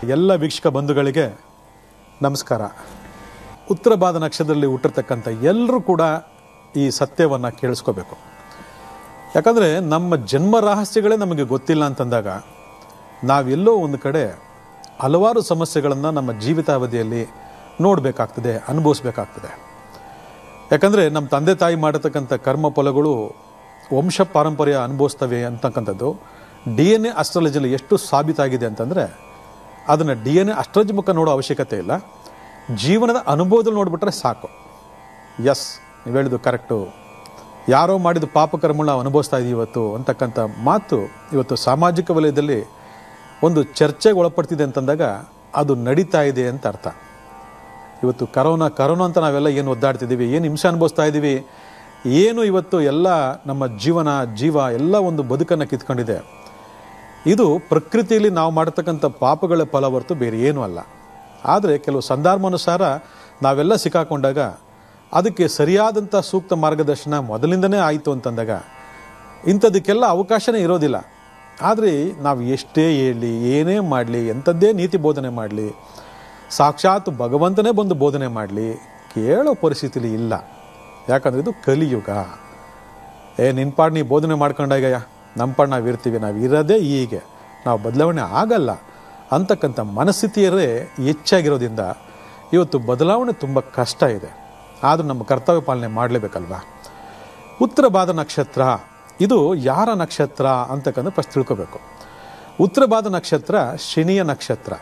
ಎಲ್ಲ ವೀಕ್ಷಕ ಬಂಧುಗಳಿಗೆ ನಮಸ್ಕಾರ ಉತ್ತರ ಭಾದ ನಕ್ಷತ್ರದಲ್ಲಿ ಹುಟ್ಟಿರ್ತಕ್ಕಂಥ ಎಲ್ಲರೂ ಕೂಡ ಈ ಸತ್ಯವನ್ನು ಕೇಳಿಸ್ಕೋಬೇಕು ಯಾಕಂದರೆ ನಮ್ಮ ಜನ್ಮ ರಹಸ್ಯಗಳೇ ನಮಗೆ ಗೊತ್ತಿಲ್ಲ ಅಂತಂದಾಗ ನಾವೆಲ್ಲೋ ಒಂದು ಕಡೆ ಹಲವಾರು ಸಮಸ್ಯೆಗಳನ್ನು ನಮ್ಮ ಜೀವಿತಾವಧಿಯಲ್ಲಿ ನೋಡಬೇಕಾಗ್ತದೆ ಅನುಭವಿಸ್ಬೇಕಾಗ್ತದೆ ಯಾಕಂದರೆ ನಮ್ಮ ತಂದೆ ತಾಯಿ ಮಾಡಿರ್ತಕ್ಕಂಥ ಕರ್ಮ ಫಲಗಳು ವಂಶ ಪಾರಂಪರ್ಯ ಅನುಭವಿಸ್ತವೆ ಅಂತಕ್ಕಂಥದ್ದು ಡಿ ಎನ್ ಎ ಅಸ್ಟ್ರಾಲಜಿಯಲ್ಲಿ ಎಷ್ಟು ಸಾಬೀತಾಗಿದೆ ಅಂತಂದರೆ ಅದನ್ನು ಡಿ ಎನ್ ಎ ಅಸ್ಟ್ರಾಲಜಿ ಮುಖ ನೋಡೋ ಅವಶ್ಯಕತೆ ಇಲ್ಲ ಜೀವನದ ಅನುಭವದಲ್ಲಿ ನೋಡಿಬಿಟ್ರೆ ಸಾಕು ಎಸ್ ನೀವು ಹೇಳಿದ್ದು ಕರೆಕ್ಟು ಯಾರೋ ಮಾಡಿದ ಪಾಪಕರ್ಮಗಳನ್ನ ನಾವು ಅನುಭವಿಸ್ತಾ ಇದೀವಿ ಇವತ್ತು ಅಂತಕ್ಕಂಥ ಮಾತು ಇವತ್ತು ಸಾಮಾಜಿಕ ವಲಯದಲ್ಲಿ ಒಂದು ಚರ್ಚೆಗೆ ಒಳಪಡ್ತಿದೆ ಅಂತಂದಾಗ ಅದು ನಡೀತಾ ಇದೆ ಅಂತ ಅರ್ಥ ಇವತ್ತು ಕರೋನಾ ಕರೋನಾ ಅಂತ ನಾವೆಲ್ಲ ಏನು ಒದ್ದಾಡ್ತಿದ್ದೀವಿ ಏನು ಹಿಂಸೆ ಅನುಭವಿಸ್ತಾ ಇದ್ದೀವಿ ಏನು ಇವತ್ತು ಎಲ್ಲ ನಮ್ಮ ಜೀವನ ಜೀವ ಎಲ್ಲ ಒಂದು ಬದುಕನ್ನು ಕಿತ್ಕೊಂಡಿದೆ ಇದು ಪ್ರಕೃತಿಯಲ್ಲಿ ನಾವು ಮಾಡತಕ್ಕಂಥ ಪಾಪಗಳ ಫಲ ಹೊರತು ಬೇರೆ ಏನೂ ಅಲ್ಲ ಆದರೆ ಕೆಲವು ಸಂದರ್ಭಾನುಸಾರ ನಾವೆಲ್ಲ ಸಿಕ್ಕಾಕೊಂಡಾಗ ಅದಕ್ಕೆ ಸರಿಯಾದಂಥ ಸೂಕ್ತ ಮಾರ್ಗದರ್ಶನ ಮೊದಲಿಂದನೇ ಆಯಿತು ಅಂತಂದಾಗ ಇಂಥದಕ್ಕೆಲ್ಲ ಅವಕಾಶನೇ ಇರೋದಿಲ್ಲ ಆದರೆ ನಾವು ಎಷ್ಟೇ ಹೇಳಲಿ ಏನೇ ಮಾಡಲಿ ಎಂಥದ್ದೇ ನೀತಿ ಬೋಧನೆ ಮಾಡಲಿ ಸಾಕ್ಷಾತ್ ಭಗವಂತನೇ ಬಂದು ಬೋಧನೆ ಮಾಡಲಿ ಕೇಳೋ ಪರಿಸ್ಥಿತಿಲಿ ಇಲ್ಲ ಯಾಕಂದರೆ ಇದು ಕಲಿಯುಗ ಏ ನಿನ್ನ ಪಾಡು ನೀ ಬೋಧನೆ ಮಾಡ್ಕೊಂಡಾಗಯ್ಯ ನಮ್ಮ ಪಾಡು ನಾವು ಇರ್ತೀವಿ ನಾವು ಇರೋದೇ ಹೀಗೆ ನಾವು ಬದಲಾವಣೆ ಆಗಲ್ಲ ಅಂತಕ್ಕಂಥ ಮನಸ್ಥಿತಿಯರೇ ಹೆಚ್ಚಾಗಿರೋದ್ರಿಂದ ಇವತ್ತು ಬದಲಾವಣೆ ತುಂಬ ಕಷ್ಟ ಇದೆ ಆದರೂ ನಮ್ಮ ಕರ್ತವ್ಯ ಪಾಲನೆ ಮಾಡಲೇಬೇಕಲ್ವಾ ಉತ್ತರ ಭಾದ ನಕ್ಷತ್ರ ಇದು ಯಾರ ನಕ್ಷತ್ರ ಅಂತಕ್ಕಂಥ ಫಸ್ಟ್ ತಿಳ್ಕೋಬೇಕು ಉತ್ತರ ಭಾದ ನಕ್ಷತ್ರ ಶನಿಯ ನಕ್ಷತ್ರ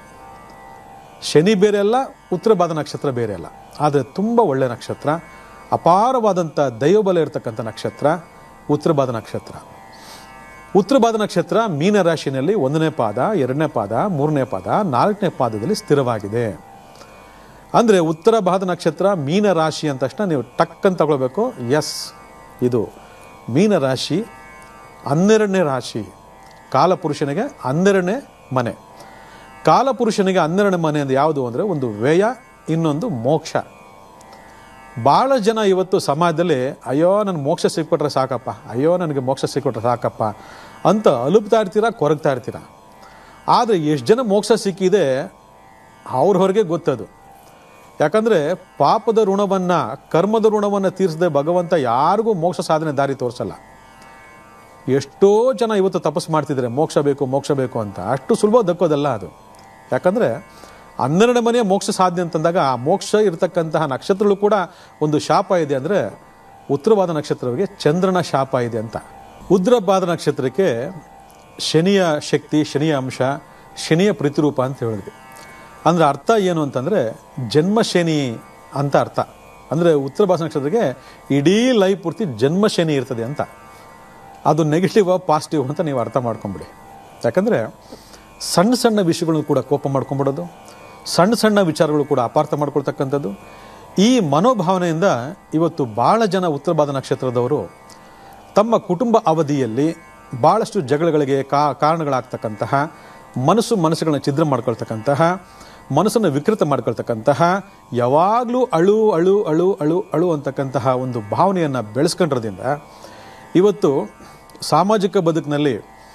ಶನಿ ಬೇರೆ ಅಲ್ಲ ಉತ್ತರ ಭಾದ ನಕ್ಷತ್ರ ಬೇರೆ ಅಲ್ಲ ಆದರೆ ತುಂಬ ಒಳ್ಳೆ ನಕ್ಷತ್ರ ಅಪಾರವಾದಂಥ ದೈವಬಲ ಇರತಕ್ಕಂಥ ನಕ್ಷತ್ರ ಉತ್ತರ ಭಾದ ನಕ್ಷತ್ರ ಉತ್ತರ ಭಾದ ನಕ್ಷತ್ರ ಮೀನ ರಾಶಿನಲ್ಲಿ ಒಂದನೇ ಪಾದ ಎರಡನೇ ಪಾದ ಮೂರನೇ ಪಾದ ನಾಲ್ಕನೇ ಪಾದದಲ್ಲಿ ಸ್ಥಿರವಾಗಿದೆ ಅಂದರೆ ಉತ್ತರ ಭಾದ ನಕ್ಷತ್ರ ಮೀನ ರಾಶಿ ಅಂದ ತಕ್ಷಣ ನೀವು ಟಕ್ ಅಂತ ತಗೊಳ್ಬೇಕು ಎಸ್ ಇದು ಮೀನ ರಾಶಿ ಹನ್ನೆರಡನೇ ರಾಶಿ ಕಾಲಪುರುಷನಿಗೆ ಹನ್ನೆರಡನೇ ಮನೆ ಕಾಲಪುರುಷನಿಗೆ ಹನ್ನೆರಡನೇ ಮನೆ ಅಂದ್ರೆ ಯಾವುದು ಅಂದರೆ ಒಂದು ವ್ಯಯ ಇನ್ನೊಂದು ಮೋಕ್ಷ ಭಾಳ ಜನ ಇವತ್ತು ಸಮಾಜದಲ್ಲಿ ಅಯ್ಯೋ ನನಗೆ ಮೋಕ್ಷ ಸಿಕ್ಬಿಟ್ರೆ ಸಾಕಪ್ಪ ಅಯ್ಯೋ ನನಗೆ ಮೋಕ್ಷ ಸಿಕ್ಬಿಟ್ರೆ ಸಾಕಪ್ಪ ಅಂತ ಅಲುಪ್ತಾ ಇರ್ತೀರಾ ಕೊರಗ್ತಾ ಇರ್ತೀರಾ ಆದರೆ ಎಷ್ಟು ಜನ ಮೋಕ್ಷ ಸಿಕ್ಕಿದೆ ಅವ್ರ ಹೊರಗೆ ಗೊತ್ತದು ಯಾಕಂದರೆ ಪಾಪದ ಋಣವನ್ನು ಕರ್ಮದ ಋಣವನ್ನು ತೀರಿಸದೆ ಭಗವಂತ ಯಾರಿಗೂ ಮೋಕ್ಷ ಸಾಧನೆ ದಾರಿ ತೋರಿಸಲ್ಲ ಎಷ್ಟೋ ಜನ ಇವತ್ತು ತಪಸ್ಸು ಮಾಡ್ತಿದ್ದಾರೆ ಮೋಕ್ಷ ಬೇಕು ಮೋಕ್ಷ ಬೇಕು ಅಂತ ಅಷ್ಟು ಸುಲಭ ದಕ್ಕೋದಲ್ಲ ಅದು ಯಾಕಂದರೆ ಹನ್ನೆರಡು ಮನೆಯ ಮೋಕ್ಷ ಸಾಧ್ಯ ಅಂತಂದಾಗ ಆ ಮೋಕ್ಷ ಇರತಕ್ಕಂತಹ ನಕ್ಷತ್ರಗಳು ಕೂಡ ಒಂದು ಶಾಪ ಇದೆ ಅಂದರೆ ಉತ್ತರವಾದ ನಕ್ಷತ್ರಗಳಿಗೆ ಚಂದ್ರನ ಶಾಪ ಇದೆ ಅಂತ ಉದ್ರಪಾದ ನಕ್ಷತ್ರಕ್ಕೆ ಶನಿಯ ಶಕ್ತಿ ಶನಿಯ ಅಂಶ ಶನಿಯ ಪ್ರತಿರೂಪ ಅಂತ ಹೇಳಿದ್ವಿ ಅಂದರೆ ಅರ್ಥ ಏನು ಅಂತಂದರೆ ಜನ್ಮ ಶನಿ ಅಂತ ಅರ್ಥ ಅಂದರೆ ಉತ್ತರ ಭಾಷಾ ನಕ್ಷತ್ರಕ್ಕೆ ಇಡೀ ಲೈಫ್ ಪೂರ್ತಿ ಜನ್ಮ ಶನಿ ಇರ್ತದೆ ಅಂತ ಅದು ನೆಗೆಟಿವ್ ಪಾಸಿಟಿವ್ ಅಂತ ನೀವು ಅರ್ಥ ಮಾಡ್ಕೊಂಬಿಡಿ ಯಾಕಂದರೆ ಸಣ್ಣ ಸಣ್ಣ ವಿಷಯಗಳನ್ನು ಕೂಡ ಕೋಪ ಮಾಡ್ಕೊಂಬಿಡೋದು ಸಣ್ಣ ಸಣ್ಣ ವಿಚಾರಗಳು ಕೂಡ ಅಪಾರ್ಥ ಮಾಡ್ಕೊಳ್ತಕ್ಕಂಥದ್ದು ಈ ಮನೋಭಾವನೆಯಿಂದ ಇವತ್ತು ಭಾಳ ಜನ ಉತ್ತರ ಭಾದ ನಕ್ಷತ್ರದವರು ತಮ್ಮ ಕುಟುಂಬ ಅವಧಿಯಲ್ಲಿ ಭಾಳಷ್ಟು ಜಗಳಗಳಿಗೆ ಕಾ ಕಾರಣಗಳಾಗ್ತಕ್ಕಂತಹ ಮನಸ್ಸು ಮನಸ್ಸುಗಳನ್ನ ಛಿದ್ರ ಮಾಡ್ಕೊಳ್ತಕ್ಕಂತಹ ಮನಸ್ಸನ್ನು ವಿಕೃತ ಮಾಡ್ಕೊಳ್ತಕ್ಕಂತಹ ಯಾವಾಗಲೂ ಅಳು ಅಳು ಅಳು ಅಳು ಅಳು ಅಂತಕ್ಕಂತಹ ಒಂದು ಭಾವನೆಯನ್ನು ಬೆಳೆಸ್ಕೊಂಡಿರೋದ್ರಿಂದ ಇವತ್ತು ಸಾಮಾಜಿಕ ಬದುಕಿನಲ್ಲಿ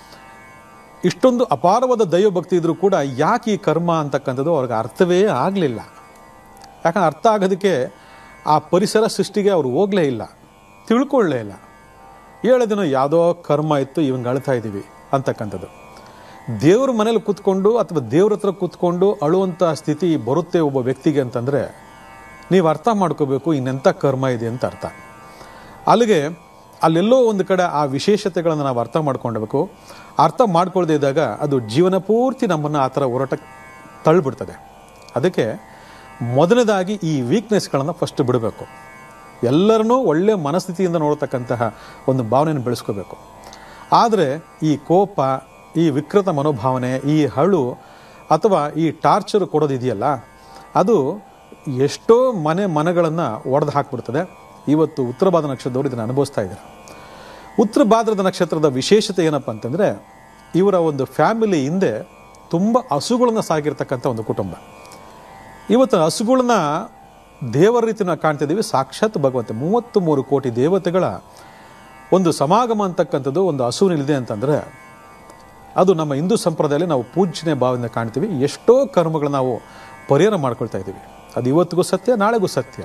ಇಷ್ಟೊಂದು ಅಪಾರವಾದ ದೈವಭಕ್ತಿ ಇದ್ರೂ ಕೂಡ ಯಾಕೆ ಈ ಕರ್ಮ ಅಂತಕ್ಕಂಥದ್ದು ಅವ್ರಿಗೆ ಅರ್ಥವೇ ಆಗಲಿಲ್ಲ ಯಾಕಂದ್ರೆ ಅರ್ಥ ಆಗೋದಕ್ಕೆ ಆ ಪರಿಸರ ಸೃಷ್ಟಿಗೆ ಅವ್ರು ಹೋಗಲೇ ಇಲ್ಲ ತಿಳ್ಕೊಳ್ಳೇ ಇಲ್ಲ ಹೇಳೋದಿನ ಯಾವುದೋ ಕರ್ಮ ಇತ್ತು ಇವಂಗೆ ಅಳ್ತಾ ಇದ್ದೀವಿ ಅಂತಕ್ಕಂಥದ್ದು ದೇವ್ರ ಮನೇಲಿ ಕೂತ್ಕೊಂಡು ಅಥವಾ ದೇವ್ರ ಹತ್ರ ಕೂತ್ಕೊಂಡು ಅಳುವಂಥ ಸ್ಥಿತಿ ಬರುತ್ತೆ ಒಬ್ಬ ವ್ಯಕ್ತಿಗೆ ಅಂತಂದರೆ ನೀವು ಅರ್ಥ ಮಾಡ್ಕೋಬೇಕು ಇನ್ನೆಂಥ ಕರ್ಮ ಇದೆ ಅಂತ ಅರ್ಥ ಅಲ್ಲಿಗೆ ಅಲ್ಲೆಲ್ಲೋ ಒಂದು ಕಡೆ ಆ ವಿಶೇಷತೆಗಳನ್ನು ನಾವು ಅರ್ಥ ಮಾಡ್ಕೊಳ್ಬೇಕು ಅರ್ಥ ಮಾಡ್ಕೊಳ್ದೇ ಇದ್ದಾಗ ಅದು ಜೀವನ ಪೂರ್ತಿ ನಮ್ಮನ್ನು ಆ ಥರ ಹೋರಾಟ ತಳ್ಳಿಬಿಡ್ತದೆ ಅದಕ್ಕೆ ಮೊದಲನೇದಾಗಿ ಈ ವೀಕ್ನೆಸ್ಗಳನ್ನು ಫಸ್ಟ್ ಬಿಡಬೇಕು ಎಲ್ಲರನ್ನೂ ಒಳ್ಳೆಯ ಮನಸ್ಥಿತಿಯಿಂದ ನೋಡ್ತಕ್ಕಂತಹ ಒಂದು ಭಾವನೆಯನ್ನು ಬೆಳೆಸ್ಕೋಬೇಕು ಆದರೆ ಈ ಕೋಪ ಈ ವಿಕೃತ ಮನೋಭಾವನೆ ಈ ಹಳು ಅಥವಾ ಈ ಟಾರ್ಚರ್ ಕೊಡೋದಿದೆಯಲ್ಲ ಅದು ಎಷ್ಟೋ ಮನೆ ಮನಗಳನ್ನು ಒಡೆದು ಹಾಕ್ಬಿಡ್ತದೆ ಇವತ್ತು ಉತ್ತರ ಭಾದ ನಕ್ಷತ್ರದವರು ಇದನ್ನು ಅನುಭವಿಸ್ತಾ ಇದ್ದಾರೆ ಉತ್ತರ ಭಾದ್ರದ ನಕ್ಷತ್ರದ ವಿಶೇಷತೆ ಏನಪ್ಪ ಅಂತಂದರೆ ಇವರ ಒಂದು ಫ್ಯಾಮಿಲಿ ಹಿಂದೆ ತುಂಬ ಹಸುಗಳನ್ನು ಸಾಗಿರ್ತಕ್ಕಂಥ ಒಂದು ಕುಟುಂಬ ಇವತ್ತು ಹಸುಗಳನ್ನ ದೇವರ ರೀತಿ ನಾವು ಕಾಣ್ತಿದ್ದೀವಿ ಸಾಕ್ಷಾತ್ ಭಗವಂತ ಮೂವತ್ತು ಮೂರು ಕೋಟಿ ದೇವತೆಗಳ ಒಂದು ಸಮಾಗಮ ಅಂತಕ್ಕಂಥದ್ದು ಒಂದು ಹಸುವಿನಲ್ಲಿದೆ ಅಂತಂದರೆ ಅದು ನಮ್ಮ ಹಿಂದೂ ಸಂಪ್ರದಾಯದಲ್ಲಿ ನಾವು ಪೂಜ್ಯನೇ ಭಾವದಿಂದ ಕಾಣ್ತೀವಿ ಎಷ್ಟೋ ಕರ್ಮಗಳು ನಾವು ಪರಿಹಾರ ಮಾಡ್ಕೊಳ್ತಾ ಇದ್ದೀವಿ ಅದು ಇವತ್ತಿಗೂ ಸತ್ಯ ನಾಳೆಗೂ ಸತ್ಯ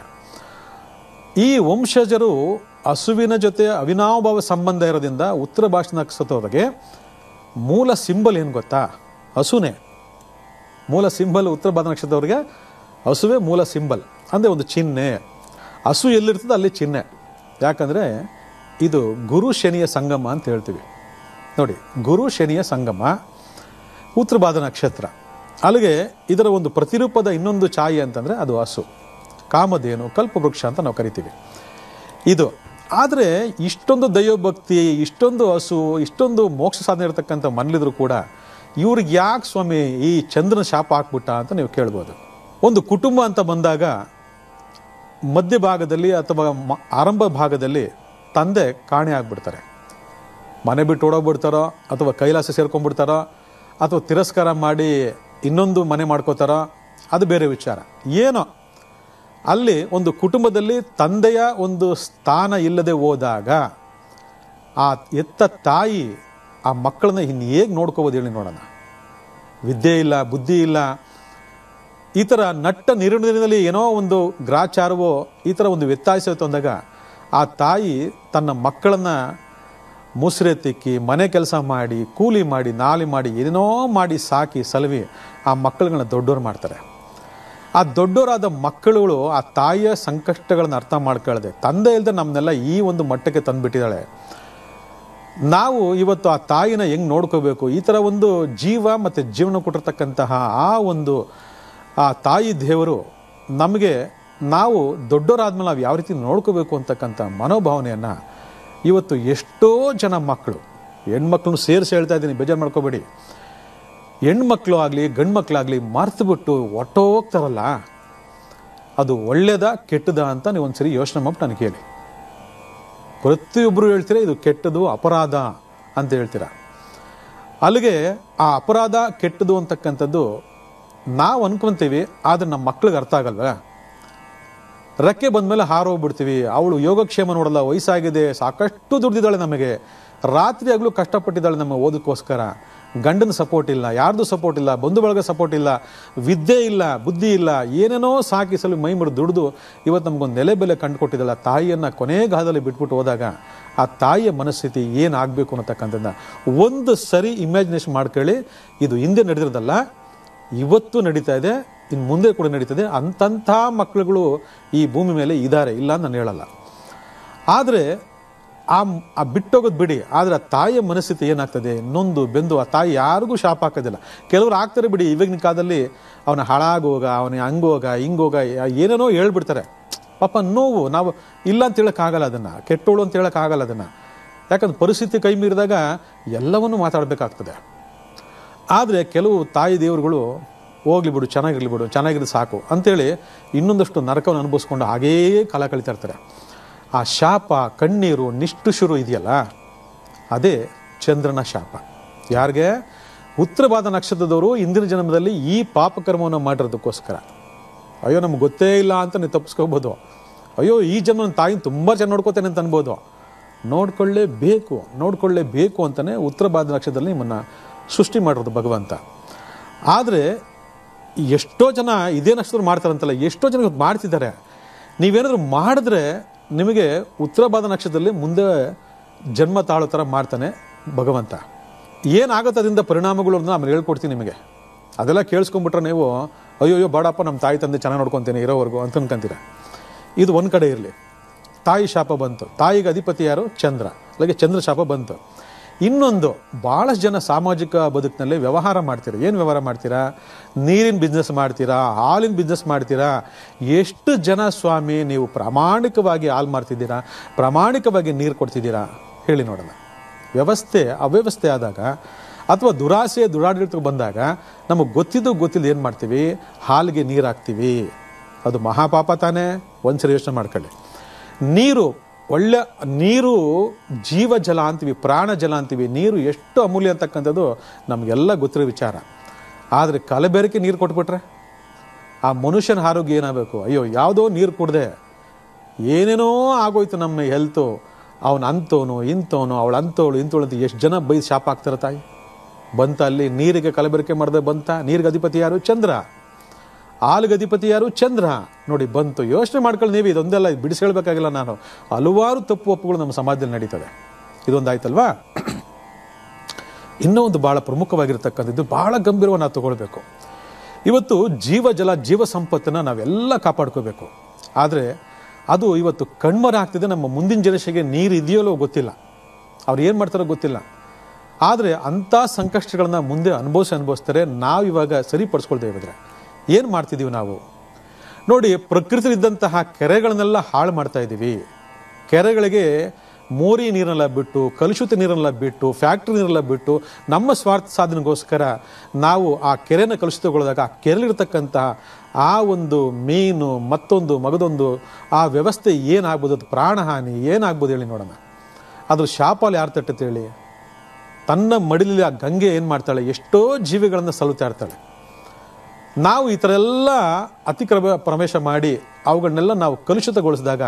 ಈ ವಂಶಜರು ಹಸುವಿನ ಜೊತೆ ಅವಿನಾಭಾವ ಸಂಬಂಧ ಇರೋದ್ರಿಂದ ಉತ್ತರ ಭಾಷೆ ನಕ್ಷತ್ರದವರೆಗೆ ಮೂಲ ಸಿಂಬಲ್ ಏನು ಗೊತ್ತಾ ಹಸುನೇ ಮೂಲ ಸಿಂಬಲ್ ಉತ್ತರ ಭಾರತ ನಕ್ಷತ್ರದವರಿಗೆ ಹಸುವೇ ಮೂಲ ಸಿಂಬಲ್ ಅಂದರೆ ಒಂದು ಚಿಹ್ನೆ ಹಸು ಎಲ್ಲಿರ್ತದೆ ಅಲ್ಲಿ ಚಿಹ್ನೆ ಯಾಕಂದರೆ ಇದು ಗುರು ಶನಿಯ ಸಂಗಮ ಅಂತ ಹೇಳ್ತೀವಿ ನೋಡಿ ಗುರು ಶನಿಯ ಸಂಗಮ ಉತ್ತರ ಭಾರತ ನಕ್ಷತ್ರ ಅಲ್ಲಿಗೆ ಇದರ ಒಂದು ಪ್ರತಿರೂಪದ ಇನ್ನೊಂದು ಛಾಯೆ ಅಂತಂದರೆ ಅದು ಹಸು ಕಾಮಧೇನು ಕಲ್ಪವೃಕ್ಷ ಅಂತ ನಾವು ಕರಿತೀವಿ ಇದು ಆದರೆ ಇಷ್ಟೊಂದು ದೈವಭಕ್ತಿ ಇಷ್ಟೊಂದು ಹಸು ಇಷ್ಟೊಂದು ಮೋಕ್ಷ ಸಾಧನೆ ಇರತಕ್ಕಂಥ ಮನಲಿದ್ರು ಕೂಡ ಇವ್ರಿಗೆ ಯಾಕೆ ಸ್ವಾಮಿ ಈ ಚಂದ್ರನ ಶಾಪ ಹಾಕ್ಬಿಟ್ಟ ಅಂತ ನೀವು ಕೇಳ್ಬೋದು ಒಂದು ಕುಟುಂಬ ಅಂತ ಬಂದಾಗ ಮಧ್ಯಭಾಗದಲ್ಲಿ ಅಥವಾ ಮ- ಆರಂಭ ಭಾಗದಲ್ಲಿ ತಂದೆ ಕಾಣೆ ಆಗ್ಬಿಡ್ತಾರೆ ಮನೆ ಬಿಟ್ಟು ಓಡೋಗ್ಬಿಡ್ತಾರೋ ಅಥವಾ ಕೈಲಾಸ ಸೇರ್ಕೊಂಡ್ಬಿಡ್ತಾರೋ ಅಥವಾ ತಿರಸ್ಕಾರ ಮಾಡಿ ಇನ್ನೊಂದು ಮನೆ ಮಾಡ್ಕೋತಾರೋ ಅದು ಬೇರೆ ವಿಚಾರ ಏನೋ ಅಲ್ಲಿ ಒಂದು ಕುಟುಂಬದಲ್ಲಿ ತಂದೆಯ ಒಂದು ಸ್ಥಾನ ಇಲ್ಲದೆ ಹೋದಾಗ ಆ ಎತ್ತ ತಾಯಿ ಆ ಮಕ್ಕಳನ್ನ ಇನ್ನು ಹೇಗೆ ನೋಡ್ಕೋಬೋದು ಹೇಳಿ ನೋಡೋಣ ವಿದ್ಯೆ ಇಲ್ಲ ಬುದ್ಧಿ ಇಲ್ಲ ಈ ಥರ ನಟ್ಟ ನಿರ್ಣಯದಲ್ಲಿ ಏನೋ ಒಂದು ಗ್ರಾಚಾರವೋ ಈ ಥರ ಒಂದು ವ್ಯತ್ಯಾಸ ತಂದಾಗ ಆ ತಾಯಿ ತನ್ನ ಮಕ್ಕಳನ್ನ ಮುಸ್ರೆ ತಿಕ್ಕಿ ಮನೆ ಕೆಲಸ ಮಾಡಿ ಕೂಲಿ ಮಾಡಿ ನಾಲಿ ಮಾಡಿ ಏನೇನೋ ಮಾಡಿ ಸಾಕಿ ಸಲವಿ ಆ ಮಕ್ಕಳುಗಳನ್ನ ದೊಡ್ಡವ್ರು ಮಾಡ್ತಾರೆ ಆ ದೊಡ್ಡವರಾದ ಮಕ್ಕಳುಗಳು ಆ ತಾಯಿಯ ಸಂಕಷ್ಟಗಳನ್ನ ಅರ್ಥ ಮಾಡ್ಕೊಳ್ಳದೆ ತಂದೆ ಇಲ್ಲದೆ ನಮ್ಮನ್ನೆಲ್ಲ ಈ ಒಂದು ಮಟ್ಟಕ್ಕೆ ತಂದುಬಿಟ್ಟಿದ್ದಾಳೆ ನಾವು ಇವತ್ತು ಆ ತಾಯಿನ ಹೆಂಗೆ ನೋಡ್ಕೋಬೇಕು ಈ ಥರ ಒಂದು ಜೀವ ಮತ್ತು ಜೀವನ ಕೊಟ್ಟಿರ್ತಕ್ಕಂತಹ ಆ ಒಂದು ಆ ತಾಯಿ ದೇವರು ನಮಗೆ ನಾವು ದೊಡ್ಡವರಾದ್ಮೇಲೆ ನಾವು ಯಾವ ರೀತಿ ನೋಡ್ಕೋಬೇಕು ಅಂತಕ್ಕಂಥ ಮನೋಭಾವನೆಯನ್ನು ಇವತ್ತು ಎಷ್ಟೋ ಜನ ಮಕ್ಕಳು ಹೆಣ್ಮಕ್ಳನ್ನು ಸೇರಿಸಿ ಹೇಳ್ತಾ ಇದ್ದೀನಿ ಬೇಜಾರು ಮಾಡ್ಕೋಬೇಡಿ ಹೆಣ್ಮಕ್ಳು ಆಗಲಿ ಗಂಡು ಮಕ್ಕಳಾಗಲಿ ಮರ್ತುಬಿಟ್ಟು ಹೊಟ್ಟೋಗ್ತಾರಲ್ಲ ಅದು ಒಳ್ಳೇದ ಕೆಟ್ಟದ ಅಂತ ನೀವು ಒಂದ್ಸರಿ ಯೋಚನೆ ಮಾಡ್ಬಿಟ್ಟು ನನಗೆ ಹೇಳಿ ಪ್ರತಿಯೊಬ್ಬರು ಹೇಳ್ತೀರಾ ಇದು ಕೆಟ್ಟದು ಅಪರಾಧ ಅಂತ ಹೇಳ್ತೀರಾ ಅಲ್ಲಿಗೆ ಆ ಅಪರಾಧ ಕೆಟ್ಟದು ಅಂತಕ್ಕಂಥದ್ದು ನಾವು ಅನ್ಕೊಂತೀವಿ ಆದರೆ ನಮ್ಮ ಮಕ್ಳಿಗೆ ಅರ್ಥ ಆಗಲ್ವಾ ರೆಕ್ಕೆ ಬಂದಮೇಲೆ ಹಾರೋಗ್ಬಿಡ್ತೀವಿ ಅವಳು ಯೋಗಕ್ಷೇಮ ನೋಡಲ್ಲ ವಯಸ್ಸಾಗಿದೆ ಸಾಕಷ್ಟು ದುಡ್ದಿದ್ದಾಳೆ ನಮಗೆ ರಾತ್ರಿ ಆಗಲೂ ಕಷ್ಟಪಟ್ಟಿದ್ದಾಳೆ ನಮ್ಮ ಓದಕ್ಕೋಸ್ಕರ ಗಂಡನ ಸಪೋರ್ಟ್ ಇಲ್ಲ ಯಾರ್ದು ಸಪೋರ್ಟ್ ಇಲ್ಲ ಬಂಧು ಬಳಗ ಸಪೋರ್ಟ್ ಇಲ್ಲ ವಿದ್ಯೆ ಇಲ್ಲ ಬುದ್ಧಿ ಇಲ್ಲ ಏನೇನೋ ಸಾಕಿಸಲು ಮೈ ಮುರಿದು ದುಡಿದು ಇವತ್ತು ನಮಗೊಂದು ನೆಲೆ ಬೆಲೆ ಕಂಡುಕೊಟ್ಟಿದ್ದಾಳೆ ಆ ತಾಯಿಯನ್ನು ಕೊನೆಗಾಲದಲ್ಲಿ ಬಿಟ್ಬಿಟ್ಟು ಹೋದಾಗ ಆ ತಾಯಿಯ ಮನಸ್ಥಿತಿ ಏನಾಗಬೇಕು ಅನ್ನತಕ್ಕಂಥದ್ದನ್ನ ಒಂದು ಸರಿ ಇಮ್ಯಾಜಿನೇಷನ್ ಮಾಡ್ಕೊಳ್ಳಿ ಇದು ಹಿಂದೆ ನಡೆದಿರೋದಲ್ಲ ಇವತ್ತು ನಡೀತಾ ಇದೆ ಇನ್ನು ಮುಂದೆ ಕೂಡ ನಡೀತದೆ ಅಂತಂಥ ಮಕ್ಕಳುಗಳು ಈ ಭೂಮಿ ಮೇಲೆ ಇದ್ದಾರೆ ಇಲ್ಲ ಅಂತ ನಾನು ಹೇಳಲ್ಲ ಆದರೆ ಆ ಆ ಬಿಟ್ಟೋಗೋದು ಬಿಡಿ ಆದರೆ ಆ ತಾಯಿಯ ಮನಸ್ಥಿತಿ ಏನಾಗ್ತದೆ ನೊಂದು ಬೆಂದು ಆ ತಾಯಿ ಯಾರಿಗೂ ಶಾಪ ಹಾಕೋದಿಲ್ಲ ಕೆಲವರು ಆಗ್ತಾರೆ ಬಿಡಿ ಇವಾಗಿನ ಕಾಲದಲ್ಲಿ ಅವನ ಹಾಳಾಗೋಗ ಅವನ ಹಂಗೋಗ ಹಿಂಗೋಗ ಏನೇನೋ ಹೇಳ್ಬಿಡ್ತಾರೆ ಪಾಪ ನೋವು ನಾವು ಇಲ್ಲ ಅಂತ ಹೇಳೋಕ್ಕಾಗಲ್ಲ ಅದನ್ನು ಕೆಟ್ಟೋಳು ಅಂತ ಹೇಳೋಕ್ಕಾಗಲ್ಲ ಅದನ್ನು ಯಾಕಂದ್ರೆ ಪರಿಸ್ಥಿತಿ ಕೈ ಮೀರಿದಾಗ ಎಲ್ಲವನ್ನೂ ಮಾತಾಡಬೇಕಾಗ್ತದೆ ಆದರೆ ಕೆಲವು ತಾಯಿ ದೇವರುಗಳು ಹೋಗ್ಲಿ ಬಿಡು ಚೆನ್ನಾಗಿರ್ಲಿ ಬಿಡು ಚೆನ್ನಾಗಿರೋದು ಸಾಕು ಅಂತೇಳಿ ಇನ್ನೊಂದಷ್ಟು ನರಕವನ್ನು ಅನುಭವಿಸ್ಕೊಂಡು ಹಾಗೇ ಕಾಲ ಕಳೀತಾ ಇರ್ತಾರೆ ಆ ಶಾಪ ಕಣ್ಣೀರು ನಿಷ್ಠುಷುರು ಇದೆಯಲ್ಲ ಅದೇ ಚಂದ್ರನ ಶಾಪ ಯಾರಿಗೆ ಉತ್ತರ ಭಾದ ನಕ್ಷತ್ರದವರು ಇಂದಿನ ಜನ್ಮದಲ್ಲಿ ಈ ಪಾಪಕರ್ಮವನ್ನು ಮಾಡಿರೋದಕ್ಕೋಸ್ಕರ ಅಯ್ಯೋ ನಮ್ಗೆ ಗೊತ್ತೇ ಇಲ್ಲ ಅಂತ ನೀವು ತಪ್ಪಿಸ್ಕೋಬೋದು ಅಯ್ಯೋ ಈ ಜನ್ಮ ನನ್ನ ತಾಯಿನ ತುಂಬ ಚೆನ್ನಾಗಿ ನೋಡ್ಕೋತೇನೆ ಅಂತ ಅನ್ಬೋದು ನೋಡ್ಕೊಳ್ಳೇಬೇಕು ನೋಡ್ಕೊಳ್ಳೇಬೇಕು ಅಂತಲೇ ಉತ್ತರ ಭಾರತ ನಕ್ಷತ್ರದಲ್ಲಿ ನಿಮ್ಮನ್ನು ಸೃಷ್ಟಿ ಮಾಡಿರೋದು ಭಗವಂತ ಆದರೆ ಎಷ್ಟೋ ಜನ ಇದೇ ನಕ್ಷತ್ರ ಮಾಡ್ತಾರಂತಲ್ಲ ಎಷ್ಟೋ ಜನ ಇವತ್ತು ಮಾಡ್ತಿದ್ದಾರೆ ನೀವೇನಾದರೂ ಮಾಡಿದ್ರೆ ನಿಮಗೆ ಉತ್ತರ ಭಾರತ ನಕ್ಷತ್ರದಲ್ಲಿ ಮುಂದೆ ಜನ್ಮ ತಾಳೋ ಥರ ಮಾಡ್ತಾನೆ ಭಗವಂತ ಏನಾಗುತ್ತೆ ಅದರಿಂದ ಪರಿಣಾಮಗಳು ಅಂತ ಆಮೇಲೆ ಹೇಳ್ಕೊಡ್ತೀನಿ ನಿಮಗೆ ಅದೆಲ್ಲ ಕೇಳಿಸ್ಕೊಂಬಿಟ್ರೆ ನೀವು ಅಯ್ಯೋ ಅಯ್ಯೋ ಬಾಡಪ್ಪ ನಮ್ಮ ತಾಯಿ ತಂದೆ ಚೆನ್ನಾಗಿ ನೋಡ್ಕೊತೇನೆ ಇರೋವರೆಗೂ ಅಂತ ಅನ್ಕೊಂತೀರ ಇದು ಒಂದು ಕಡೆ ಇರಲಿ ತಾಯಿ ಶಾಪ ಬಂತು ತಾಯಿಗೆ ಅಧಿಪತಿ ಯಾರು ಚಂದ್ರ ಅಲ್ಲಿಗೆ ಚಂದ್ರ ಶಾಪ ಬಂತು ಇನ್ನೊಂದು ಭಾಳಷ್ಟು ಜನ ಸಾಮಾಜಿಕ ಬದುಕಿನಲ್ಲಿ ವ್ಯವಹಾರ ಮಾಡ್ತೀರಾ ಏನು ವ್ಯವಹಾರ ಮಾಡ್ತೀರಾ ನೀರಿನ ಬಿಸ್ನೆಸ್ ಮಾಡ್ತೀರಾ ಹಾಲಿನ ಬಿಸ್ನೆಸ್ ಮಾಡ್ತೀರಾ ಎಷ್ಟು ಜನ ಸ್ವಾಮಿ ನೀವು ಪ್ರಾಮಾಣಿಕವಾಗಿ ಹಾಲು ಮಾರ್ತಿದ್ದೀರಾ ಪ್ರಾಮಾಣಿಕವಾಗಿ ನೀರು ಕೊಡ್ತಿದ್ದೀರಾ ಹೇಳಿ ನೋಡೋಣ ವ್ಯವಸ್ಥೆ ಅವ್ಯವಸ್ಥೆ ಆದಾಗ ಅಥವಾ ದುರಾಸೆ ದುರಾಡಳಿತಕ್ಕೆ ಬಂದಾಗ ನಮಗೆ ಗೊತ್ತಿದ್ದು ಗೊತ್ತಿಲ್ಲ ಏನು ಮಾಡ್ತೀವಿ ಹಾಲಿಗೆ ನೀರು ಹಾಕ್ತೀವಿ ಅದು ಮಹಾಪಾಪ ತಾನೇ ಒಂದ್ಸರಿ ಯೋಚನೆ ಮಾಡ್ಕೊಳ್ಳಿ ನೀರು ಒಳ್ಳೆ ನೀರು ಜೀವ ಜಲ ಅಂತೀವಿ ಪ್ರಾಣ ಜಲ ಅಂತೀವಿ ನೀರು ಎಷ್ಟು ಅಮೂಲ್ಯ ಅಂತಕ್ಕಂಥದ್ದು ನಮಗೆಲ್ಲ ಗೊತ್ತಿರೋ ವಿಚಾರ ಆದರೆ ಕಲಬೆರಕೆ ನೀರು ಕೊಟ್ಬಿಟ್ರೆ ಆ ಮನುಷ್ಯನ ಆರೋಗ್ಯ ಏನಾಗಬೇಕು ಅಯ್ಯೋ ಯಾವುದೋ ನೀರು ಕುಡ್ದೆ ಏನೇನೋ ಆಗೋಯ್ತು ನಮ್ಮ ಹೆಲ್ತು ಅವನು ಅಂಥವನು ಇಂಥವನು ಅವಳು ಅಂಥವಳು ಇಂಥವಳು ಅಂತ ಎಷ್ಟು ಜನ ಬೈದು ಶಾಪ ಆಗ್ತಾರೆ ತಾಯಿ ಬಂತ ಅಲ್ಲಿ ನೀರಿಗೆ ಕಲಬೆರಕೆ ಮಾಡಿದೆ ಬಂತ ನೀರಿಗೆ ಅಧಿಪತಿ ಯಾರು ಚಂದ್ರ ಹಾಲಿಗೆ ಅಧಿಪತಿ ಯಾರು ಚಂದ್ರ ನೋಡಿ ಬಂತು ಯೋಚನೆ ಮಾಡ್ಕೊಳ್ಳಿ ನೀವು ಇದೊಂದೆಲ್ಲ ಬಿಡಿಸಿ ಹೇಳ್ಬೇಕಾಗಿಲ್ಲ ನಾನು ಹಲವಾರು ತಪ್ಪು ಒಪ್ಪುಗಳು ನಮ್ಮ ಸಮಾಜದಲ್ಲಿ ನಡೀತದೆ ಇದೊಂದಾಯ್ತಲ್ವಾ ಇನ್ನೂ ಒಂದು ಬಹಳ ಪ್ರಮುಖವಾಗಿರ್ತಕ್ಕಂಥದ್ದು ಬಹಳ ಗಂಭೀರವಾಗಿ ನಾವು ತಗೊಳ್ಬೇಕು ಇವತ್ತು ಜೀವ ಜಲ ಜೀವ ಸಂಪತ್ತನ್ನು ನಾವೆಲ್ಲ ಕಾಪಾಡ್ಕೋಬೇಕು ಆದರೆ ಅದು ಇವತ್ತು ಕಣ್ಮರ ಆಗ್ತಿದೆ ನಮ್ಮ ಮುಂದಿನ ಜನತೆಗೆ ನೀರು ಇದೆಯೋ ಗೊತ್ತಿಲ್ಲ ಅವ್ರು ಏನು ಮಾಡ್ತಾರೋ ಗೊತ್ತಿಲ್ಲ ಆದರೆ ಅಂಥ ಸಂಕಷ್ಟಗಳನ್ನ ಮುಂದೆ ಅನುಭವಿಸಿ ಅನುಭವಿಸ್ತಾರೆ ನಾವು ಇವಾಗ ಸರಿಪಡಿಸ್ಕೊಳ್ದೇ ಇದ್ರೆ ಏನು ಮಾಡ್ತಿದ್ದೀವಿ ನಾವು ನೋಡಿ ಪ್ರಕೃತಿಲಿದ್ದಂತಹ ಕೆರೆಗಳನ್ನೆಲ್ಲ ಹಾಳು ಮಾಡ್ತಾ ಇದ್ದೀವಿ ಕೆರೆಗಳಿಗೆ ಮೋರಿ ನೀರನ್ನೆಲ್ಲ ಬಿಟ್ಟು ಕಲುಷಿತ ನೀರನ್ನೆಲ್ಲ ಬಿಟ್ಟು ಫ್ಯಾಕ್ಟ್ರಿ ನೀರೆಲ್ಲ ಬಿಟ್ಟು ನಮ್ಮ ಸ್ವಾರ್ಥ ಸಾಧನೆಗೋಸ್ಕರ ನಾವು ಆ ಕೆರೆನ ಕಲುಷಿತಗೊಳಿದಾಗ ಆ ಕೆರೆಲಿರ್ತಕ್ಕಂತಹ ಆ ಒಂದು ಮೀನು ಮತ್ತೊಂದು ಮಗದೊಂದು ಆ ವ್ಯವಸ್ಥೆ ಏನಾಗ್ಬೋದು ಅದು ಪ್ರಾಣಹಾನಿ ಏನಾಗ್ಬೋದು ಹೇಳಿ ನೋಡೋಣ ಅದ್ರ ಶಾಪಲ್ಲಿ ಯಾರು ತಟ್ಟುತ್ತೆ ಹೇಳಿ ತನ್ನ ಮಡಿಲಲ್ಲಿ ಆ ಗಂಗೆ ಏನು ಮಾಡ್ತಾಳೆ ಎಷ್ಟೋ ಜೀವಿಗಳನ್ನು ಸಲುತ್ತಾ ಇರ್ತಾಳೆ ನಾವು ಈ ಥರ ಎಲ್ಲ ಅತಿಕ್ರಮ ಪ್ರವೇಶ ಮಾಡಿ ಅವುಗಳನ್ನೆಲ್ಲ ನಾವು ಕಲುಷಿತಗೊಳಿಸಿದಾಗ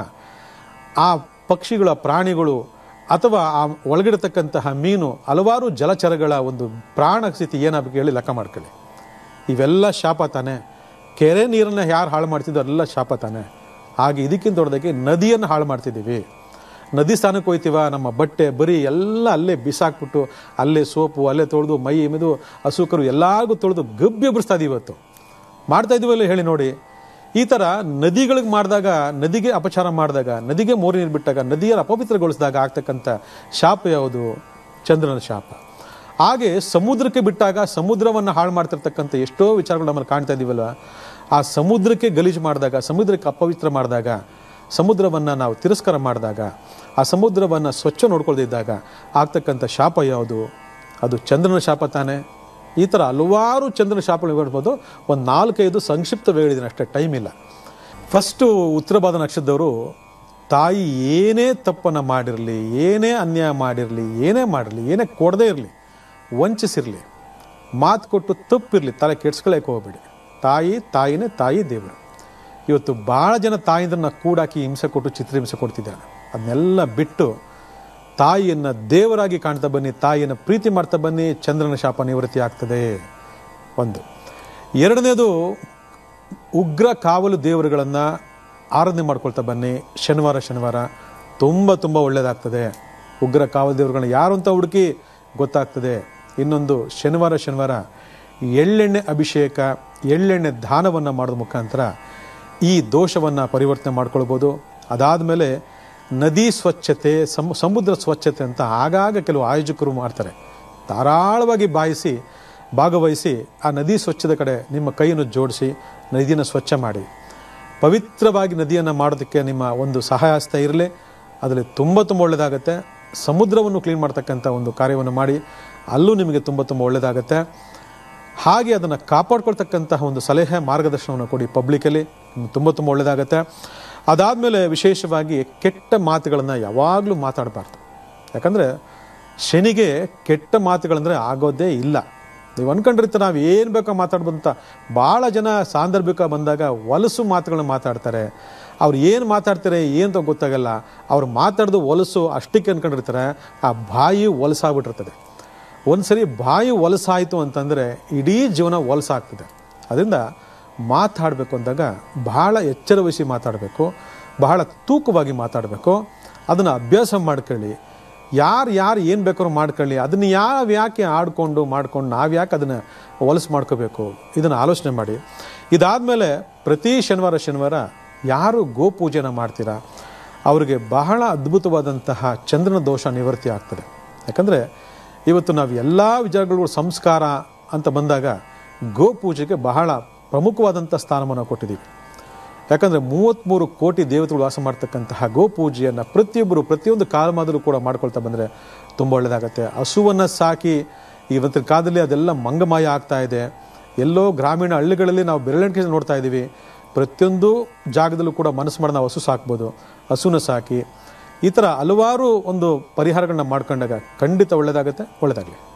ಆ ಪಕ್ಷಿಗಳ ಪ್ರಾಣಿಗಳು ಅಥವಾ ಆ ಒಳಗಿಡತಕ್ಕಂತಹ ಮೀನು ಹಲವಾರು ಜಲಚರಗಳ ಒಂದು ಪ್ರಾಣ ಸ್ಥಿತಿ ಏನಾಗಬೇಕು ಹೇಳಿ ಲೆಕ್ಕ ಮಾಡ್ಕೊಳ್ಳಿ ಇವೆಲ್ಲ ಶಾಪ ತಾನೆ ಕೆರೆ ನೀರನ್ನು ಯಾರು ಹಾಳು ಮಾಡ್ತಿದ್ದೋ ಎಲ್ಲ ಶಾಪ ತಾನೆ ಹಾಗೆ ಇದಕ್ಕಿಂತ ದೊಡ್ಡದಾಗಿ ನದಿಯನ್ನು ಹಾಳು ಮಾಡ್ತಿದ್ದೀವಿ ನದಿ ಸ್ಥಾನಕ್ಕೆ ಹೋಯ್ತೀವ ನಮ್ಮ ಬಟ್ಟೆ ಬರೀ ಎಲ್ಲ ಅಲ್ಲೇ ಬಿಸಾಕ್ಬಿಟ್ಟು ಅಲ್ಲೇ ಸೋಪು ಅಲ್ಲೇ ತೊಳೆದು ಮೈ ಮೆದು ಹಸುಕರು ಎಲ್ಲರಿಗೂ ತೊಳೆದು ಗಬ್ಬಿ ಎಬ್ಬಿಸ್ತಾ ಇದೀವಿ ಇವತ್ತು ಮಾಡ್ತಾ ಇದೀವಲ್ಲ ಹೇಳಿ ನೋಡಿ ಈ ಥರ ನದಿಗಳಿಗೆ ಮಾಡಿದಾಗ ನದಿಗೆ ಅಪಚಾರ ಮಾಡಿದಾಗ ನದಿಗೆ ಮೋರಿ ನೀರು ಬಿಟ್ಟಾಗ ನದಿಯನ್ನು ಅಪವಿತ್ರಗೊಳಿಸಿದಾಗ ಆಗ್ತಕ್ಕಂಥ ಶಾಪ ಯಾವುದು ಚಂದ್ರನ ಶಾಪ ಹಾಗೆ ಸಮುದ್ರಕ್ಕೆ ಬಿಟ್ಟಾಗ ಸಮುದ್ರವನ್ನು ಹಾಳು ಮಾಡ್ತಿರ್ತಕ್ಕಂಥ ಎಷ್ಟೋ ವಿಚಾರಗಳು ನಮ್ಮಲ್ಲಿ ಕಾಣ್ತಾ ಇದೀವಲ್ಲ ಆ ಸಮುದ್ರಕ್ಕೆ ಗಲೀಜು ಮಾಡಿದಾಗ ಸಮುದ್ರಕ್ಕೆ ಅಪವಿತ್ರ ಮಾಡಿದಾಗ ಸಮುದ್ರವನ್ನು ನಾವು ತಿರಸ್ಕಾರ ಮಾಡಿದಾಗ ಆ ಸಮುದ್ರವನ್ನು ಸ್ವಚ್ಛ ನೋಡ್ಕೊಳ್ದಿದ್ದಾಗ ಆಗ್ತಕ್ಕಂಥ ಶಾಪ ಯಾವುದು ಅದು ಚಂದ್ರನ ಶಾಪ ತಾನೇ ಈ ಥರ ಹಲವಾರು ಚಂದ್ರನ ಶಾಪಗಳು ಹೇಳ್ಬೋದು ಒಂದು ನಾಲ್ಕೈದು ಸಂಕ್ಷಿಪ್ತವಾಗಿ ಹೇಳಿದ್ದೀನಿ ಅಷ್ಟೇ ಟೈಮ್ ಇಲ್ಲ ಫಸ್ಟು ಉತ್ತರ ಭಾದ ನಕ್ಷತ್ರದವರು ತಾಯಿ ಏನೇ ತಪ್ಪನ್ನು ಮಾಡಿರಲಿ ಏನೇ ಅನ್ಯಾಯ ಮಾಡಿರಲಿ ಏನೇ ಮಾಡಿರಲಿ ಏನೇ ಕೊಡದೇ ಇರಲಿ ವಂಚಿಸಿರಲಿ ಮಾತು ಕೊಟ್ಟು ತಪ್ಪಿರಲಿ ತಲೆ ಕೆಡ್ಸ್ಕೊಳ್ಳೋಕೆ ಹೋಗ್ಬೇಡಿ ತಾಯಿ ತಾಯಿನೇ ತಾಯಿ ದೇವರು ಇವತ್ತು ಭಾಳ ಜನ ತಾಯಿಂದ್ರನ್ನ ಕೂಡಾಕಿ ಹಿಂಸೆ ಕೊಟ್ಟು ಚಿತ್ರಹಿಂಸೆ ಕೊಡ್ತಿದ್ದಾರೆ ಅದನ್ನೆಲ್ಲ ಬಿಟ್ಟು ತಾಯಿಯನ್ನು ದೇವರಾಗಿ ಕಾಣ್ತಾ ಬನ್ನಿ ತಾಯಿಯನ್ನು ಪ್ರೀತಿ ಮಾಡ್ತಾ ಬನ್ನಿ ಚಂದ್ರನ ಶಾಪ ನಿವೃತ್ತಿ ಆಗ್ತದೆ ಒಂದು ಎರಡನೇದು ಉಗ್ರ ಕಾವಲು ದೇವರುಗಳನ್ನು ಆರಾಧನೆ ಮಾಡ್ಕೊಳ್ತಾ ಬನ್ನಿ ಶನಿವಾರ ಶನಿವಾರ ತುಂಬ ತುಂಬ ಒಳ್ಳೆಯದಾಗ್ತದೆ ಉಗ್ರ ಕಾವಲು ದೇವರುಗಳನ್ನ ಯಾರು ಅಂತ ಹುಡುಕಿ ಗೊತ್ತಾಗ್ತದೆ ಇನ್ನೊಂದು ಶನಿವಾರ ಶನಿವಾರ ಎಳ್ಳೆಣ್ಣೆ ಅಭಿಷೇಕ ಎಳ್ಳೆಣ್ಣೆ ದಾನವನ್ನು ಮಾಡೋದ ಮುಖಾಂತರ ಈ ದೋಷವನ್ನು ಪರಿವರ್ತನೆ ಮಾಡ್ಕೊಳ್ಬೋದು ಅದಾದಮೇಲೆ ನದಿ ಸ್ವಚ್ಛತೆ ಸಮ ಸಮುದ್ರ ಸ್ವಚ್ಛತೆ ಅಂತ ಆಗಾಗ ಕೆಲವು ಆಯೋಜಕರು ಮಾಡ್ತಾರೆ ಧಾರಾಳವಾಗಿ ಬಾಯಿಸಿ ಭಾಗವಹಿಸಿ ಆ ನದಿ ಸ್ವಚ್ಛದ ಕಡೆ ನಿಮ್ಮ ಕೈಯನ್ನು ಜೋಡಿಸಿ ನದಿಯನ್ನು ಸ್ವಚ್ಛ ಮಾಡಿ ಪವಿತ್ರವಾಗಿ ನದಿಯನ್ನು ಮಾಡೋದಕ್ಕೆ ನಿಮ್ಮ ಒಂದು ಸಹಾಯಸ್ತ ಇರಲಿ ಅದರಲ್ಲಿ ತುಂಬ ತುಂಬ ಒಳ್ಳೆಯದಾಗತ್ತೆ ಸಮುದ್ರವನ್ನು ಕ್ಲೀನ್ ಮಾಡ್ತಕ್ಕಂಥ ಒಂದು ಕಾರ್ಯವನ್ನು ಮಾಡಿ ಅಲ್ಲೂ ನಿಮಗೆ ತುಂಬ ತುಂಬ ಒಳ್ಳೆಯದಾಗತ್ತೆ ಹಾಗೆ ಅದನ್ನು ಕಾಪಾಡ್ಕೊಳ್ತಕ್ಕಂತಹ ಒಂದು ಸಲಹೆ ಮಾರ್ಗದರ್ಶನವನ್ನು ಕೊಡಿ ಪಬ್ಲಿಕಲ್ಲಿ ನಿಮ್ಗೆ ತುಂಬ ತುಂಬ ಒಳ್ಳೆಯದಾಗತ್ತೆ ಅದಾದಮೇಲೆ ವಿಶೇಷವಾಗಿ ಕೆಟ್ಟ ಮಾತುಗಳನ್ನು ಯಾವಾಗಲೂ ಮಾತಾಡಬಾರ್ದು ಯಾಕಂದರೆ ಶನಿಗೆ ಕೆಟ್ಟ ಮಾತುಗಳಂದರೆ ಆಗೋದೇ ಇಲ್ಲ ನೀವು ಅನ್ಕೊಂಡಿರ್ತೀರ ನಾವು ಏನು ಬೇಕೋ ಮಾತಾಡ್ಬೋದು ಅಂತ ಭಾಳ ಜನ ಸಾಂದರ್ಭಿಕ ಬಂದಾಗ ಹೊಲಸು ಮಾತುಗಳನ್ನ ಮಾತಾಡ್ತಾರೆ ಅವ್ರು ಏನು ಮಾತಾಡ್ತಾರೆ ಏನು ಅಂತ ಗೊತ್ತಾಗಲ್ಲ ಅವ್ರು ಮಾತಾಡೋದು ಹೊಲಸು ಅಷ್ಟಕ್ಕೆ ಅನ್ಕೊಂಡಿರ್ತಾರೆ ಆ ಬಾಯಿ ಹೊಲಸಾಗ್ಬಿಟ್ಟಿರ್ತದೆ ಒಂದು ಸರಿ ಬಾಯಿ ಹೊಲಸಾಯಿತು ಅಂತಂದರೆ ಇಡೀ ಜೀವನ ಹೊಲಸಾಗ್ತದೆ ಅದರಿಂದ ಮಾತಾಡಬೇಕು ಅಂದಾಗ ಬಹಳ ಎಚ್ಚರ ವಹಿಸಿ ಮಾತಾಡಬೇಕು ಬಹಳ ತೂಕವಾಗಿ ಮಾತಾಡಬೇಕು ಅದನ್ನು ಅಭ್ಯಾಸ ಮಾಡ್ಕೊಳ್ಳಿ ಯಾರು ಯಾರು ಏನು ಬೇಕಾದ್ರೂ ಮಾಡ್ಕೊಳ್ಳಿ ಅದನ್ನು ಯಾವ ಯಾಕೆ ಆಡ್ಕೊಂಡು ಮಾಡ್ಕೊಂಡು ನಾವು ಯಾಕೆ ಅದನ್ನು ಹೊಲಸು ಮಾಡ್ಕೋಬೇಕು ಇದನ್ನು ಆಲೋಚನೆ ಮಾಡಿ ಇದಾದಮೇಲೆ ಪ್ರತಿ ಶನಿವಾರ ಶನಿವಾರ ಯಾರು ಗೋಪೂಜೆನ ಮಾಡ್ತೀರಾ ಅವರಿಗೆ ಬಹಳ ಅದ್ಭುತವಾದಂತಹ ಚಂದ್ರನ ದೋಷ ನಿವೃತ್ತಿ ಆಗ್ತದೆ ಯಾಕಂದರೆ ಇವತ್ತು ನಾವು ಎಲ್ಲ ವಿಚಾರಗಳು ಸಂಸ್ಕಾರ ಅಂತ ಬಂದಾಗ ಗೋಪೂಜೆಗೆ ಬಹಳ ಪ್ರಮುಖವಾದಂಥ ಸ್ಥಾನವನ್ನು ಕೊಟ್ಟಿದ್ದೀವಿ ಯಾಕಂದರೆ ಮೂವತ್ತ್ಮೂರು ಕೋಟಿ ದೇವತೆಗಳು ವಾಸ ಮಾಡ್ತಕ್ಕಂತಹ ಗೋಪೂಜೆಯನ್ನು ಪ್ರತಿಯೊಬ್ಬರು ಪ್ರತಿಯೊಂದು ಕಾಲಮಾದಲ್ಲೂ ಕೂಡ ಮಾಡ್ಕೊಳ್ತಾ ಬಂದರೆ ತುಂಬ ಒಳ್ಳೆಯದಾಗತ್ತೆ ಹಸುವನ್ನು ಸಾಕಿ ಇವತ್ತಿನ ಕಾಲದಲ್ಲಿ ಅದೆಲ್ಲ ಮಂಗಮಾಯ ಆಗ್ತಾ ಇದೆ ಎಲ್ಲೋ ಗ್ರಾಮೀಣ ಹಳ್ಳಿಗಳಲ್ಲಿ ನಾವು ಬೆರಳೆಣಿಕೆ ನೋಡ್ತಾ ಇದ್ದೀವಿ ಪ್ರತಿಯೊಂದು ಜಾಗದಲ್ಲೂ ಕೂಡ ಮನಸ್ಸು ಮಾಡಿ ನಾವು ಹಸು ಸಾಕ್ಬೋದು ಹಸುನ ಸಾಕಿ ಈ ಥರ ಹಲವಾರು ಒಂದು ಪರಿಹಾರಗಳನ್ನ ಮಾಡ್ಕೊಂಡಾಗ ಖಂಡಿತ ಒಳ್ಳೆಯದಾಗುತ್ತೆ ಒಳ್ಳೆಯದಾಗಲಿ